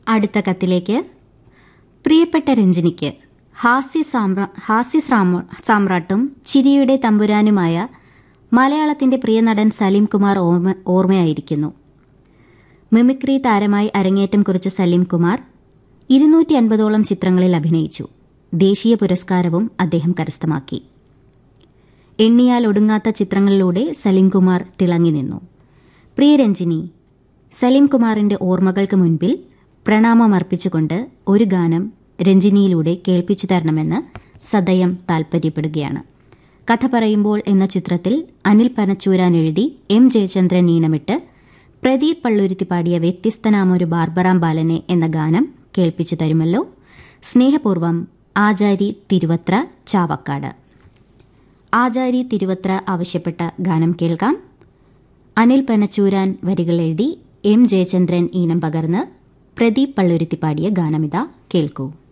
അടുത്ത കത്തിലേക്ക് പ്രിയപ്പെട്ട രഞ്ജിനിക്ക് ഹാസ്യ സാമ്രാ- ഹാസ്യ സാമ്ര- സാമ്രാട്ടും ചിരിയുടെ തമ്പുരാനുമായ മലയാളത്തിന്റെ പ്രിയ നടൻ സലീം കുമാർ ഓർമ്മ ഓർമ്മയായിരിക്കുന്നു മിമിക്രി താരമായി അരങ്ങേറ്റം കുറിച്ച സലീം കുമാർ ഇരുന്നൂറ്റി അൻപതോളം ചിത്രങ്ങളിൽ അഭിനയിച്ചു ദേശീയ പുരസ്കാരവും അദ്ദേഹം കരസ്ഥമാക്കി എണ്ണിയാൽ ഒടുങ്ങാത്ത ചിത്രങ്ങളിലൂടെ സലീംകുമാർ തിളങ്ങി നിന്നു പ്രിയരഞ്ജിനി സലീംകുമാറിന്റെ ഓർമ്മകൾക്ക് മുൻപിൽ പ്രണാമമർപ്പിച്ചുകൊണ്ട് ഒരു ഗാനം രഞ്ജിനിയിലൂടെ കേൾപ്പിച്ചു തരണമെന്ന് സദയം താൽപ്പര്യപ്പെടുകയാണ് കഥ പറയുമ്പോൾ എന്ന ചിത്രത്തിൽ അനിൽ പനച്ചൂരാൻ എഴുതി എം ജയചന്ദ്രൻ ഈണമിട്ട് പ്രദീപ് പള്ളുരുത്തി പാടിയ വ്യത്യസ്തനാമൊരു ബാർബറാം ബാലനെ എന്ന ഗാനം കേൾപ്പിച്ചു തരുമല്ലോ സ്നേഹപൂർവം ആചാരി തിരുവത്ര ചാവക്കാട് ആചാരി തിരുവത്ര ആവശ്യപ്പെട്ട ഗാനം കേൾക്കാം അനിൽ പനച്ചൂരാൻ വരികൾ എഴുതി എം ജയചന്ദ്രൻ ഈണം പകർന്ന് പ്രദീപ് പള്ളുരുത്തി പാടിയ ഗാനമിത കേൾക്കൂ